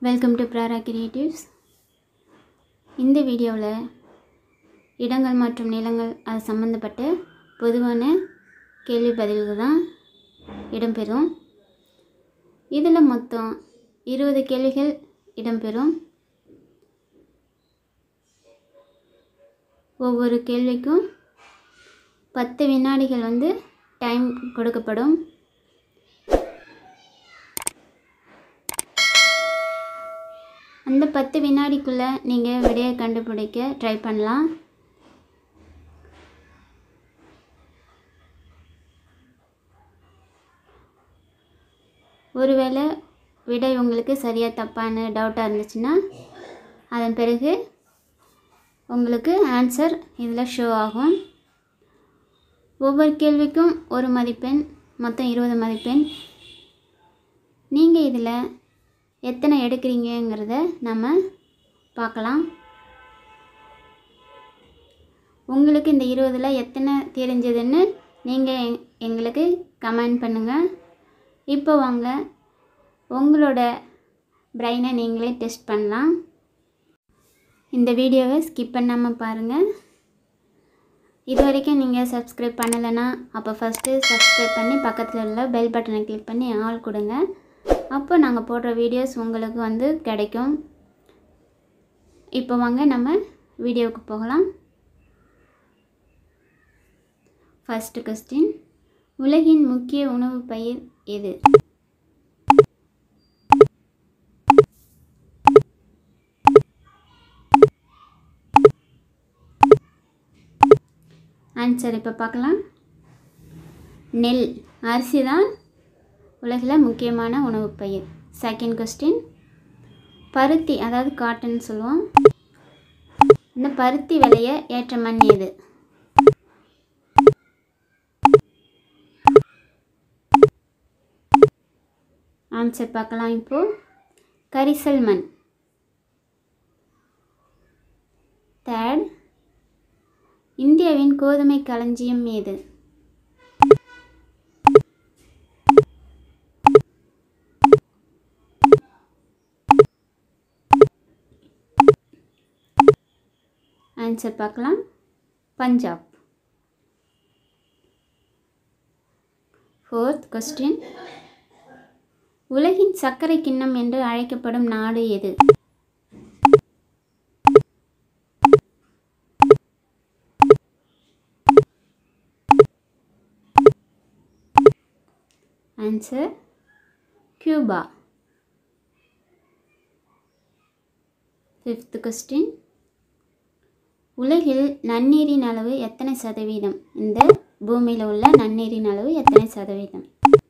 welcome to ப்ராரா creatives இந்த வீடியோவில் இடங்கள் மற்றும் நிலங்கள் அது சம்மந்தப்பட்ட பொதுவான கேள்வி பதில்கள் தான் இடம்பெறும் இதில் மொத்தம் இருபது கேள்விகள் இடம்பெறும் ஒவ்வொரு கேள்விக்கும் பத்து வினாடிகள் வந்து டைம் கொடுக்கப்படும் அந்த பத்து வினாடிக்குள்ளே நீங்கள் விடையை கண்டுபிடிக்க ட்ரை பண்ணலாம் ஒருவேளை விடை உங்களுக்கு சரியாக தப்பான டவுட்டாக இருந்துச்சுன்னா அதன் பிறகு உங்களுக்கு ஆன்சர் இதில் ஷோ ஆகும் ஒவ்வொரு கேள்விக்கும் ஒரு மதிப்பெண் மொத்தம் இருபது மதிப்பெண் நீங்கள் இதில் எத்தனை எடுக்கிறீங்கங்கிறத நம்ம பார்க்கலாம் உங்களுக்கு இந்த இருபதில் எத்தனை தெரிஞ்சதுன்னு நீங்கள் எங் எங்களுக்கு கமெண்ட் பண்ணுங்கள் இப்போ வாங்க உங்களோட பிரெயினை நீங்களே டெஸ்ட் பண்ணலாம் இந்த வீடியோவை ஸ்கிப் பண்ணாமல் பாருங்கள் இது வரைக்கும் நீங்கள் சப்ஸ்கிரைப் பண்ணலைன்னா அப்போ ஃபஸ்ட்டு சப்ஸ்கிரைப் பண்ணி பக்கத்தில் உள்ள பெல் பட்டனை கிளிக் பண்ணி ஆள் கொடுங்க அப்போ நாங்கள் போடுற வீடியோஸ் உங்களுக்கு வந்து கிடைக்கும் இப்போ வாங்க நம்ம வீடியோவுக்கு போகலாம் ஃபஸ்ட்டு கொஸ்டின் உலகின் முக்கிய உணவு பயிர் எது ஆன்சர் இப்போ பார்க்கலாம் நெல் அரிசி தான் உலகில் முக்கியமான உணவுப் பயிர் செகண்ட் கொஸ்டின் பருத்தி அதாவது காட்டன் சொல்லுவோம் இந்த பருத்தி விளைய ஏற்ற மண் எது ஆன்சர் பார்க்கலாம் இப்போது கரிசல் மண் தேர்ட் இந்தியாவின் கோதுமை களஞ்சியம் ஏது ஆன்சர் பார்க்கலாம் பஞ்சாப் ஃபோர்த் கொஸ்டின் உலகின் சர்க்கரை கிண்ணம் என்று அழைக்கப்படும் நாடு எது ஆன்சர் கியூபா ஃபிஃப்த் கொஸ்டின் உலகில் நன்னீரின் அளவு எத்தனை சதவீதம் இந்த பூமியில் உள்ள நன்னீரின் அளவு எத்தனை சதவீதம்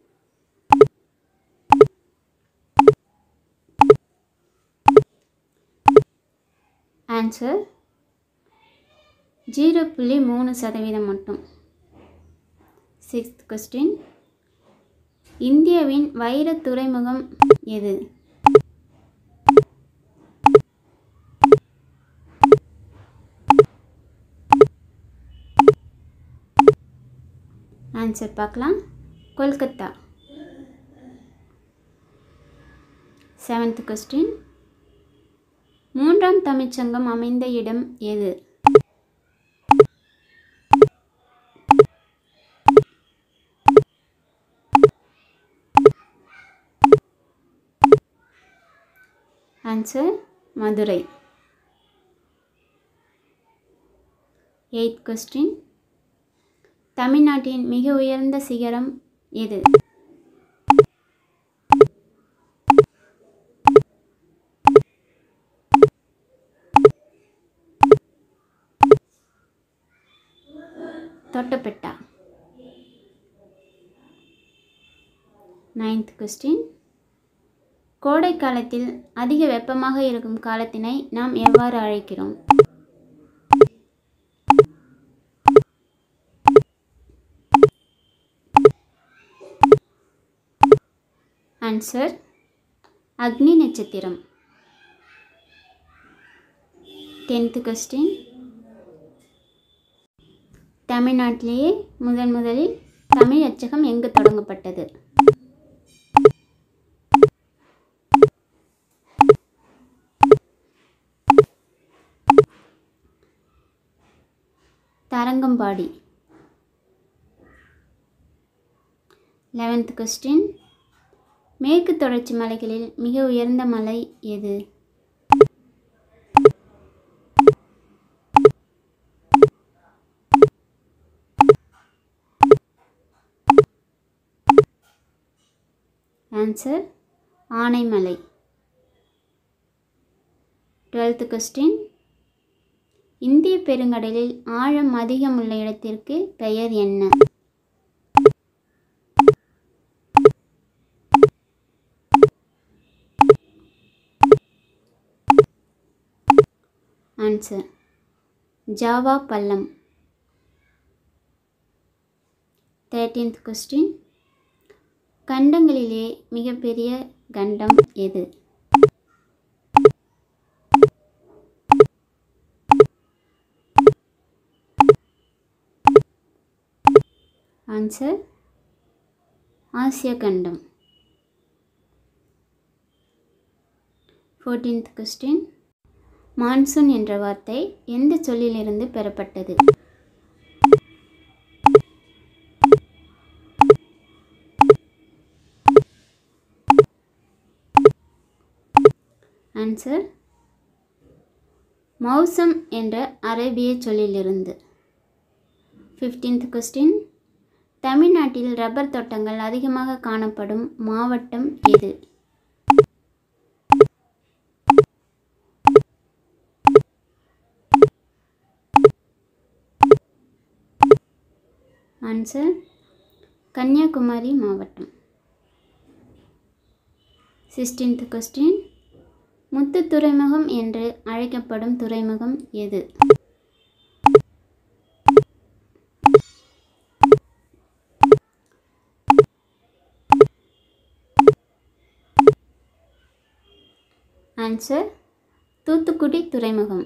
ஆன்சர் ஜீரோ புள்ளி மூணு சதவீதம் மட்டும் சிக்ஸ்த் கொஸ்டின் இந்தியாவின் வைர துறைமுகம் எது ஆன்சர் பார்க்கலாம் கொல்கத்தா செவன்த் கொஸ்டின் மூன்றாம் தமிழ்ச்சங்கம் அமைந்த இடம் எது ஆன்சர் மதுரை எயித் கொஸ்டின் தமிழ்நாட்டின் மிக உயர்ந்த சிகரம் எது தொட்டபெட்டா நைன்த் கொஸ்டின் கோடை காலத்தில் அதிக வெப்பமாக இருக்கும் காலத்தினை நாம் எவ்வாறு அழைக்கிறோம் ஆன்சர் அக்னி நட்சத்திரம் டென்த்து கொஸ்டின் தமிழ்நாட்டிலேயே முதன் முதலில் தமிழ் அச்சகம் எங்கு தொடங்கப்பட்டது தரங்கம்பாடி லெவன்த் கொஸ்டின் மேற்கு தொடர்ச்சி மலைகளில் மிக உயர்ந்த மலை எது ஆன்சர் ஆனைமலை டுவெல்த் கொஸ்டின் இந்திய பெருங்கடலில் ஆழம் அதிகம் உள்ள இடத்திற்கு பெயர் என்ன ஆன்சர் ஜாவா பள்ளம் தேர்டீன்த் கொஸ்டின் கண்டங்களிலே மிகப்பெரிய கண்டம் எது ஆன்சர் ஆசிய கண்டம் ஃபோர்டீன்த் கொஸ்டின் மான்சூன் என்ற வார்த்தை எந்த சொல்லிலிருந்து பெறப்பட்டது ஆன்சர் மௌசம் என்ற அரேபிய சொல்லிலிருந்து ஃபிஃப்டீன்த் கொஸ்டின் தமிழ்நாட்டில் ரப்பர் தோட்டங்கள் அதிகமாக காணப்படும் மாவட்டம் எது ஆன்சர் கன்னியாகுமரி மாவட்டம் சிக்ஸ்டீன்த் கொஸ்டின் முத்து துறைமுகம் என்று அழைக்கப்படும் துறைமுகம் எது ஆன்சர் தூத்துக்குடி துறைமுகம்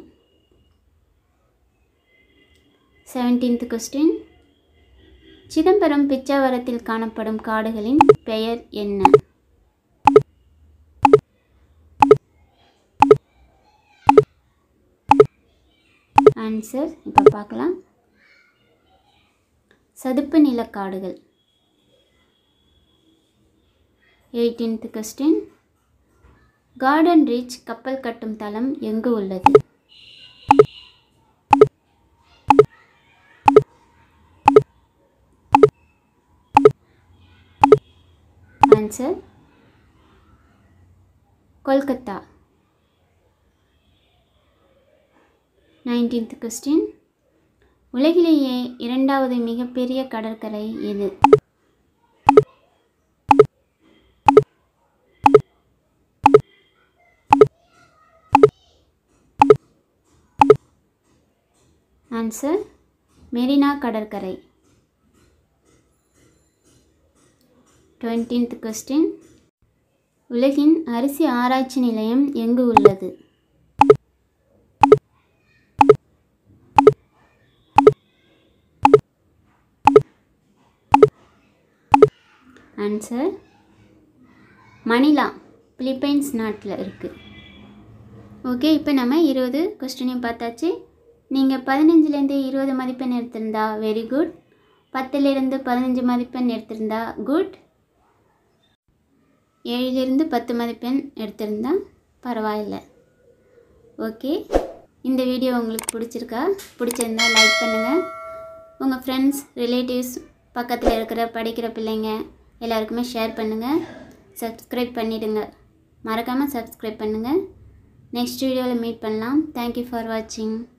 செவன்டீன்த் கொஸ்டின் சிதம்பரம் பிச்சாவரத்தில் காணப்படும் காடுகளின் பெயர் என்ன ஆன்சர் இப்போ பார்க்கலாம் சதுப்பு நிலக்காடுகள் எயிட்டீன்த் கொஸ்டின் கார்டன் ரீச் கப்பல் கட்டும் தளம் எங்கு உள்ளது ஆன்சர் கொல்கத்தா நைன்டீன்த் கொஸ்டின் உலகிலேயே இரண்டாவது மிகப்பெரிய கடற்கரை எது ஆன்சர் மெரினா கடற்கரை டுவெண்ட்டீன்த் கொஸ்டின் உலகின் அரிசி ஆராய்ச்சி நிலையம் எங்கு உள்ளது ஆன்சர் மணிலா பிலிப்பைன்ஸ் நாட்டில் இருக்குது ஓகே இப்போ நம்ம இருபது கொஸ்டினையும் பார்த்தாச்சு நீங்கள் பதினஞ்சுலேருந்து இருபது மதிப்பெண் எடுத்திருந்தா வெரி குட் பத்துலேருந்து பதினஞ்சு மதிப்பெண் எடுத்திருந்தா குட் ஏழிலிருந்து பத்து மதிப்பெண் எடுத்திருந்தா பரவாயில்ல ஓகே இந்த வீடியோ உங்களுக்கு பிடிச்சிருக்கா பிடிச்சிருந்தா லைக் பண்ணுங்கள் உங்கள் ஃப்ரெண்ட்ஸ் ரிலேட்டிவ்ஸ் பக்கத்தில் இருக்கிற படிக்கிற பிள்ளைங்க எல்லாருக்குமே ஷேர் பண்ணுங்கள் சப்ஸ்கிரைப் பண்ணிவிடுங்க மறக்காமல் சப்ஸ்கிரைப் பண்ணுங்கள் நெக்ஸ்ட் வீடியோவில் மீட் பண்ணலாம் தேங்க்யூ ஃபார் வாட்சிங்